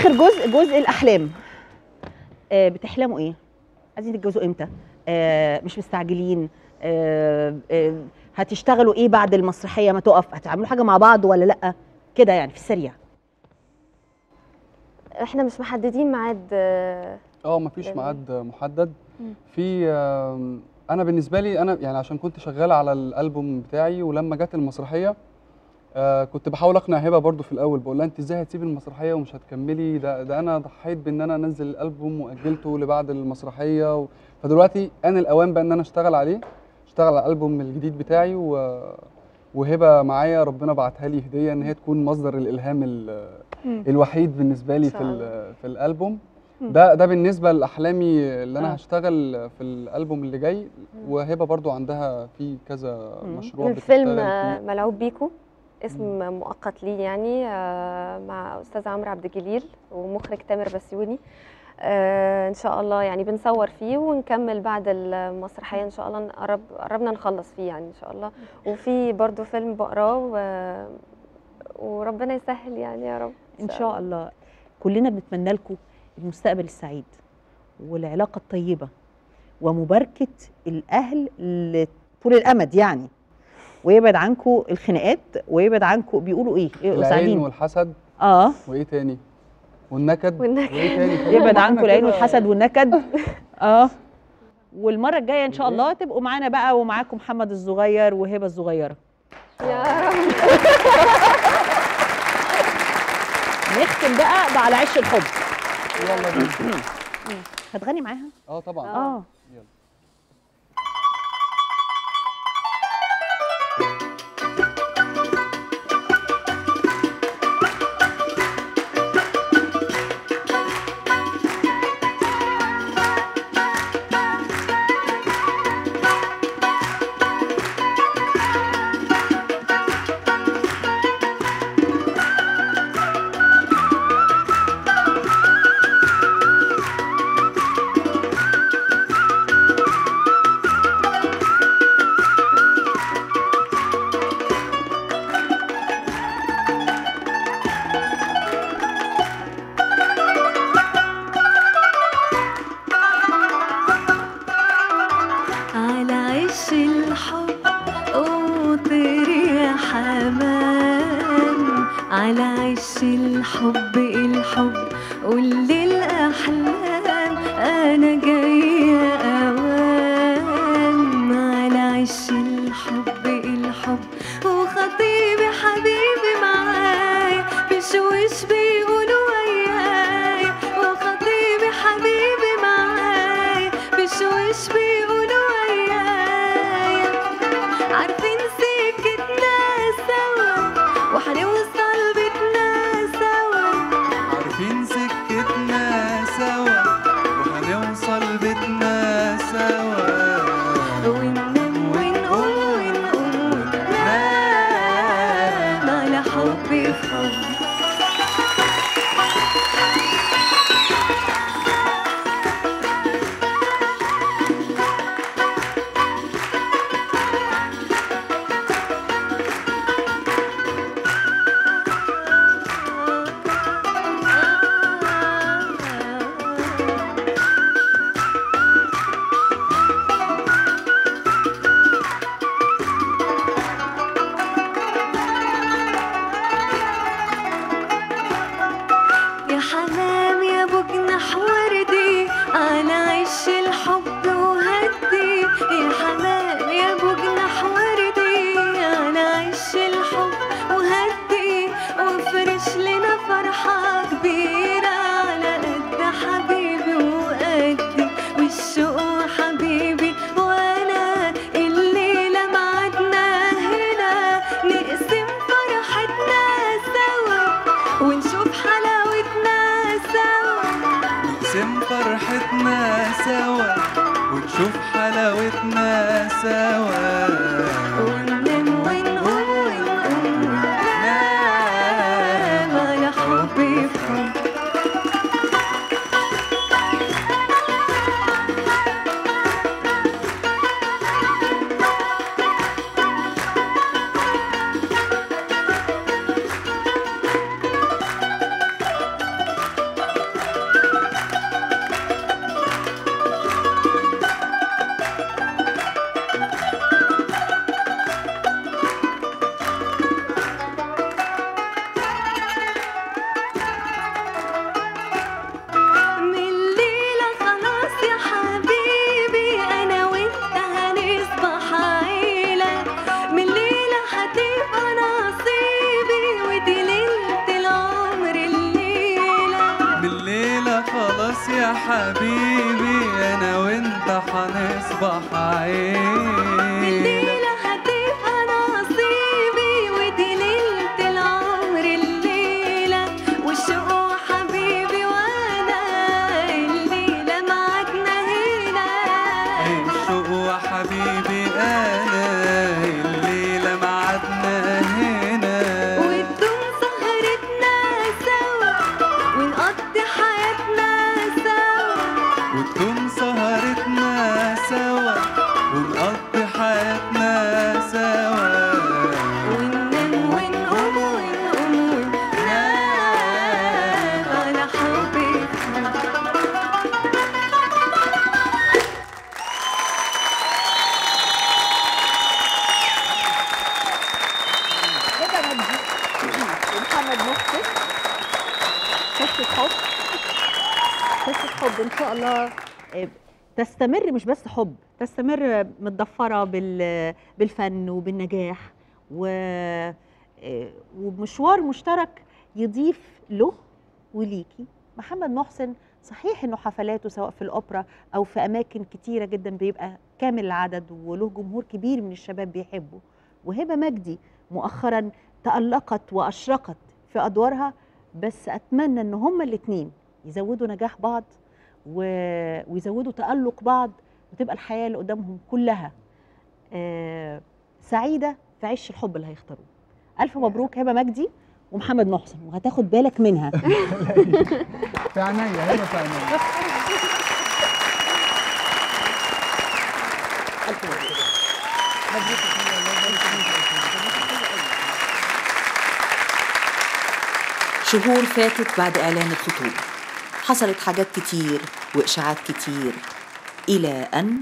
اخر جزء جزء الاحلام آه بتحلموا ايه عايزين تتجوزوا امتى آه مش مستعجلين آه آه هتشتغلوا ايه بعد المسرحيه ما تقف هتعملوا حاجه مع بعض ولا لا كده يعني في السريع احنا مش محددين ميعاد آه، اه مفيش جميل. ميعاد محدد مم. في آم، انا بالنسبه لي انا يعني عشان كنت شغال على الالبوم بتاعي ولما جت المسرحيه آه كنت بحاول اقنع هبه برضو في الاول بقول لها انت ازاي هتسيبي المسرحيه ومش هتكملي ده, ده انا ضحيت بان انا انزل الالبوم واجلته لبعد المسرحيه و... فدلوقتي انا الاوان بقى ان انا اشتغل عليه اشتغل على الالبوم الجديد بتاعي و... وهبه معايا ربنا بعتها لي هديه ان هي تكون مصدر الالهام ال... مم. الوحيد بالنسبه لي إن في شاء ال- في الالبوم مم. ده ده بالنسبه لاحلامي اللي انا آه. هشتغل في الالبوم اللي جاي وهبه برضو عندها في كذا مم. مشروع من فيلم بتشتغل آه، فيه. ملعوب بيكو اسم مؤقت ليه يعني آه، مع استاذ عمرو عبد الجليل ومخرج تامر بسيوني آه، ان شاء الله يعني بنصور فيه ونكمل بعد المسرحيه ان شاء الله قرب قربنا نخلص فيه يعني ان شاء الله وفي برضو فيلم بقراه و- وربنا يسهل يعني يا رب ان شاء الله كلنا بنتمنى لكم المستقبل السعيد والعلاقه الطيبه ومباركه الاهل ل- طول الامد يعني ويبعد عنكم الخناقات ويبعد عنكم بيقولوا ايه؟ ايه العين سعيدين والحسد اه وايه تاني والنكد والنكد. وايه تاني يبعد معانا عنكم العين كده. والحسد والنكد اه والمره الجايه ان شاء الله تبقوا معانا بقى ومعاكم محمد الصغير وهبه الصغيره يا رب نختم بقى على عش الحب يلا بينا. هتغني معاها اه طبعا اه يلا على عش الحب قطر يا حمام على عش الحب الحب قول للأحلام أنا جاية أوام على عش الحب الحب وخطيبي حبيبي معايا بشوش بيقولوا وياي وخطيبي حبيبي معايا بشوش بيقولوا وياي عارفين سكتنا سوا وهنوصل بيتنا سوا عارفين سكتنا سوا وهنوصل بيتنا سوا وننام ونقوم ونقوم وننام على حبي في حب يا حمام يا ابو جناح وردي على عش الحب وهدي يا حمام يا ابو جناح وردي على عش الحب وهدي وافرش لنا فرحة كبيرة على قد حبيبي وقدي والشوق حبيبي وانا الليلة معدنا هنا نقسم فرحتنا سوا ونشوف حلاوتنا سوا نقسم فرحتنا سوا ونشوف حلاوتنا سوا وننام ونقوم ونقوم وننام على حبي في حب حبيبي انا وانت هنصبح عيلة الليلة هتبقى نصيبي ودي ليلة العمر الليلة والشوق حبيبي وانا الليلة معاكنا هنا الشوق وحبيبي انا الليلة معادنا هنا وتدوم سهرتنا سوا ونقضي حياتنا سوا وتكون سهرتنا سوا ونقضي حياتنا سوا وننام ونقوم ونقوم وننام على حبي كده مجدي ومحمد محسن قصة حب قصة حب إن شاء الله آه، تستمر مش بس حب تستمر متضفرة بال- بالفن وبالنجاح و آه، ومشوار مشترك يضيف له وليكي محمد محسن صحيح انه حفلاته سواء في الاوبرا او في اماكن كتيره جدا بيبقى كامل العدد وله جمهور كبير من الشباب بيحبه وهبه مجدي مؤخرا تألقت وأشرقت في أدوارها بس أتمنى إن هما الاتنين يزودوا نجاح بعض و... ويزودوا تألق بعض وتبقى الحياة اللي قدامهم كلها آه... سعيدة في عش الحب اللي هيختاروه ألف مبروك هبة مجدي ومحمد محسن وهتاخد بالك منها في عينيا هنا في عينيا ألف مبروك مبروك شهور فاتت بعد إعلان الخطوبة حصلت حاجات كتير وإشاعات كتير إلى أن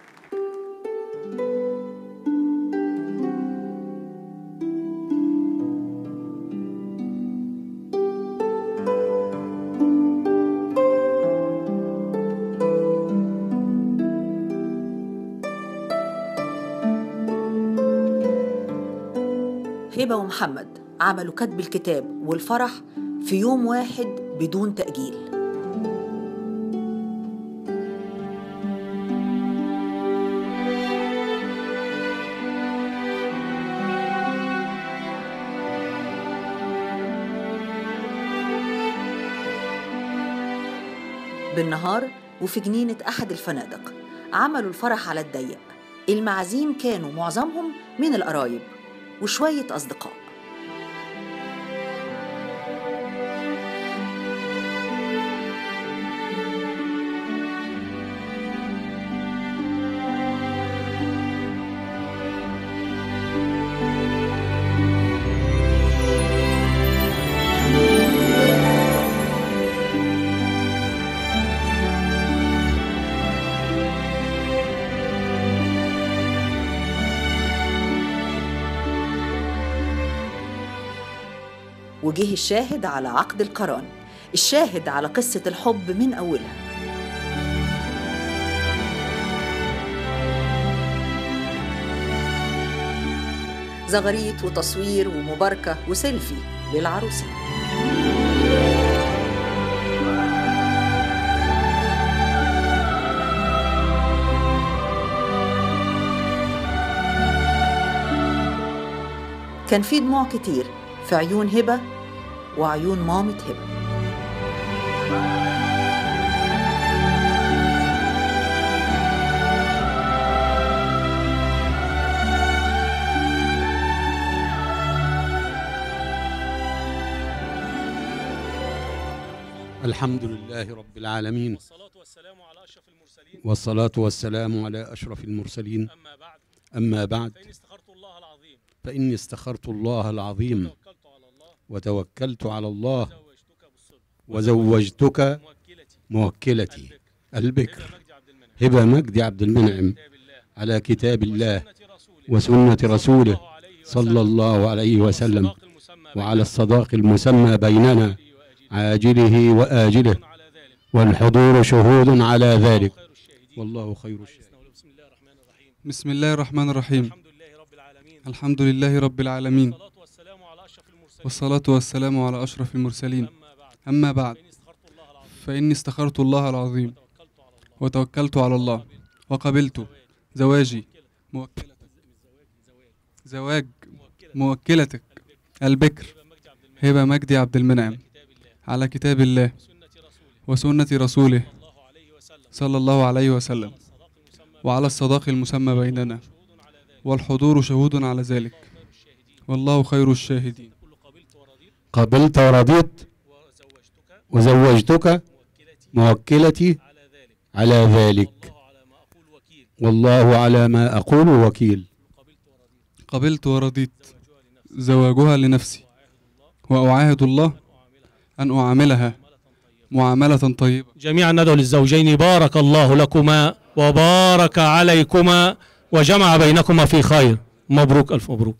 هبة ومحمد عملوا كتب الكتاب والفرح في يوم واحد بدون تأجيل بالنهار وفي جنينة أحد الفنادق عملوا الفرح على الضيق المعازيم كانوا معظمهم من القرايب وشوية أصدقاء وجه الشاهد على عقد القران الشاهد على قصة الحب من أولها زغاريت وتصوير ومباركة وسيلفي للعروسين كان في دموع كتير في عيون هبة وعيون مامة هبة الحمد لله رب العالمين والصلاة والسلام على أشرف المرسلين والصلاة والسلام على أشرف المرسلين أما بعد أما بعد فإن استخرت الله العظيم فإني استخرت الله العظيم توكلت على الله وتوكلت على الله زوجتك بالصدق وزوجتك موكلتي موكلتي البكر البكر هبة مجدي عبد المنعم هبة مجدي عبد المنعم كتاب الله على كتاب الله وسنة رسوله وسنة رسوله صلى الله عليه صلى وسلم الله عليه وسلم والصداق المسمى وعلى الصداق المسمى بيننا بينه عاجله وآجله على ذلك والحضور شهود على ذلك خير الشاهدين والله خير الشاهدين بسم الله الرحمن الرحيم بسم الله الرحمن الرحيم الحمد لله رب العالمين الحمد لله رب العالمين والصلاة والسلام على أشرف المرسلين والصلاة والسلام على أشرف المرسلين أما بعد أما بعد فإن استخرت الله العظيم فإني استخرت الله العظيم وتوكلت على الله وقبلت زواجي موكلتك زواج موكلتك البكر هبة مجدي عبد المنعم على كتاب الله وسنة رسوله صلى الله عليه وسلم وعلى الصداق المسمى بيننا والحضور شهود على ذلك والله خير الشاهدين قبلت ورضيت وزوجتك موكلتي على ذلك والله على ما أقول وكيل قبلت ورضيت زواجها لنفسي وأعاهد الله أن أعاملها معاملة طيبة جميعا ندعو للزوجين بارك الله لكما وبارك عليكما وجمع بينكما في خير مبروك ألف مبروك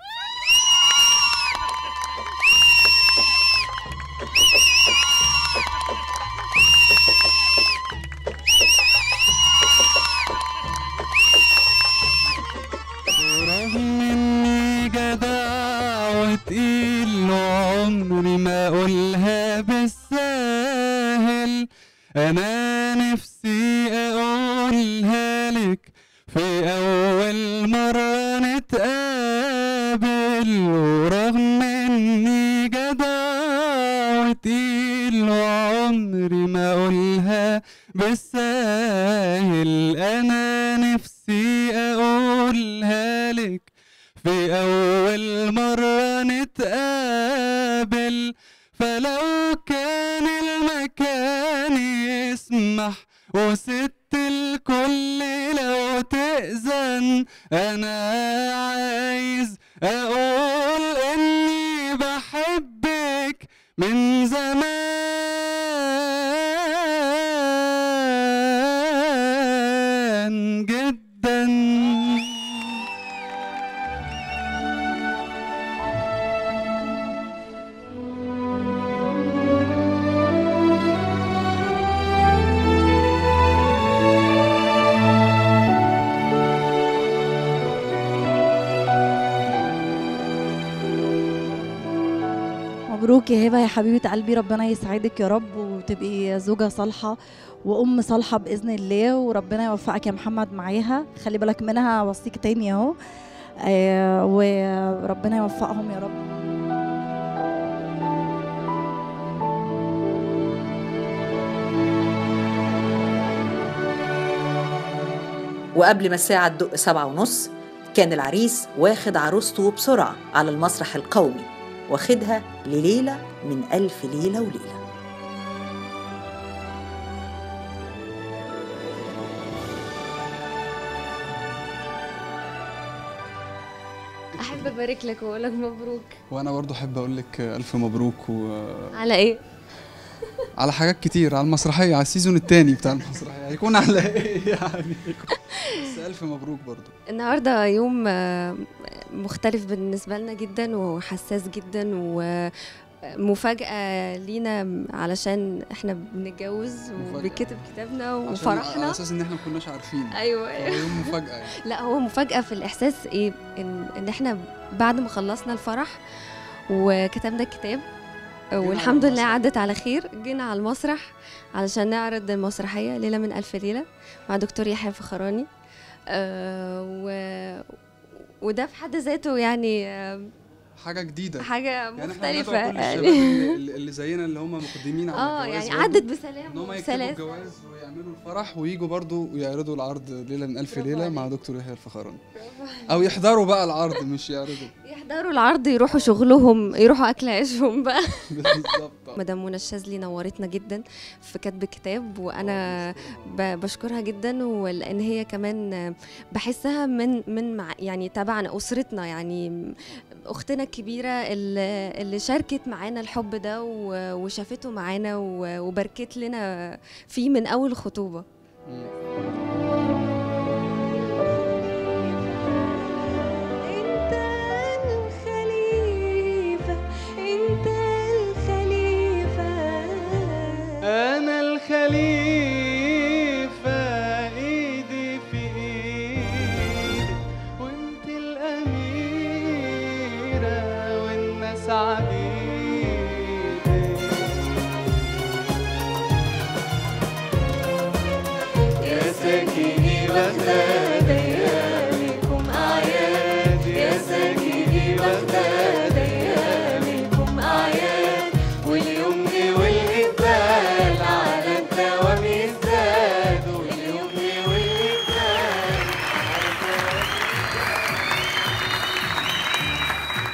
رغم اني جدع وتقيل عمري ما اقولها بالساهل انا نفسي اقولها لك في اول مرة نتقابل ورغم اني جدع وتقيل عمري ما اقولها بالساهل انا نفسي اقولها لك في اول مرة نتقابل فلو كان المكان يسمح وست الكل لو تأذن انا عايز اقول اني بحبك من زمان جدا مبروك يا هبه يا حبيبه قلبي ربنا يسعدك يا رب وتبقي زوجه صالحه وام صالحه باذن الله وربنا يوفقك يا محمد معاها خلي بالك منها وصيك تاني اهو آه وربنا يوفقهم يا رب وقبل ما الساعة تدق سبعة ونص كان العريس واخد عروسته بسرعة على المسرح القومي واخدها لليلة من ألف ليلة وليلة احب ابارك لك واقول لك مبروك وأنا برضو أحب أقول لك ألف مبروك و... على ايه على حاجات كتير على المسرحية على السيزون التاني بتاع المسرحية هيكون على إيه يعني بس ألف مبروك برضو النهارده يوم آه، مختلف بالنسبه لنا جدا وحساس جدا ومفاجاه لينا علشان احنا بنتجوز مفاجأة. وبيتكتب كتابنا عشان على وفرحنا أساس إن إحنا ما كناش عارفين ايوه هو يوم مفاجأة يعني لا هو مفاجأة في الإحساس إيه إن, إن إحنا بعد ما خلصنا الفرح وكتبنا الكتاب والحمد لله المسرح. عدت على خير جينا على المسرح علشان نعرض المسرحية ليلة من ألف ليلة مع دكتور يحيى فخراني آه و وده في حد ذاته يعني آه، حاجة جديدة حاجة يعني احنا مختلفة هندعو كل الشباب اللي, اللي زينا اللي هم مقدمين على اه الجواز يعني برضو، عدت بسلام ان هم يكتبوا وسلاسة الجواز ويعملوا الفرح ويجوا برضو ويعرضوا العرض ليله من الف برافو ليله عليك. مع دكتور يحيى الفخراني او يحضروا بقى العرض مش يعرضوا يحضروا العرض يروحوا شغلهم يروحوا أكل عيشهم بقى بالظبط مدام منى الشاذلي نورتنا جدا في كتب الكتاب وانا ب- بشكرها جدا ولان هي كمان بحسها من من مع يعني تبعنا اسرتنا يعني اختنا الكبيره اللي اللي شاركت معانا الحب ده و- وشافته معانا و- وباركت لنا فيه من اول الخطوبه انت الخليفة انت الخليفة انا الخليفة ايدي في ايدك وانت الاميرة والناس عبيدك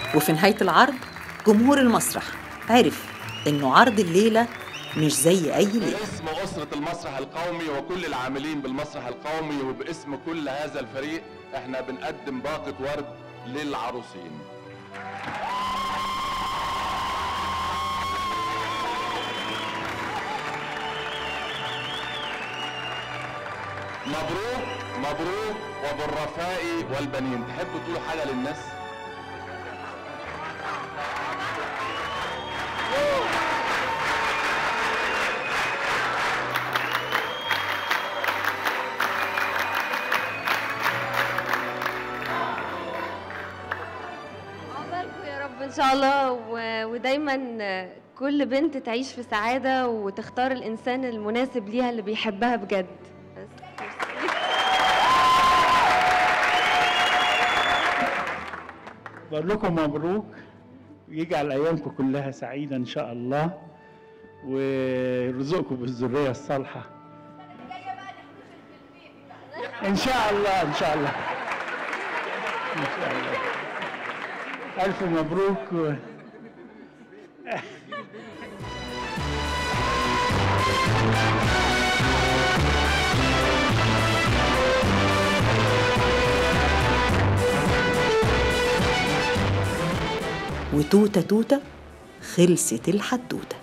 وفي نهاية العرض جمهور المسرح عرف إنه عرض الليلة مش زي أي ليلة باسم أسرة المسرح القومي وكل العاملين بالمسرح القومي وباسم كل هذا الفريق احنا بنقدم باقة ورد للعروسين مبروك مبروك وبالرفاء والبنين تحبوا تقولوا حاجة للناس؟ عقبالكم يا رب ان شاء الله و... ودايما كل بنت تعيش في سعاده وتختار الانسان المناسب ليها اللي بيحبها بجد بقول لكم مبروك ويجعل ايامكم كلها سعيده ان شاء الله ويرزقكم بالذريه الصالحه ان شاء الله ان شاء الله ان شاء الله الف مبروك و... وتوتة توتة خلصت الحدوتة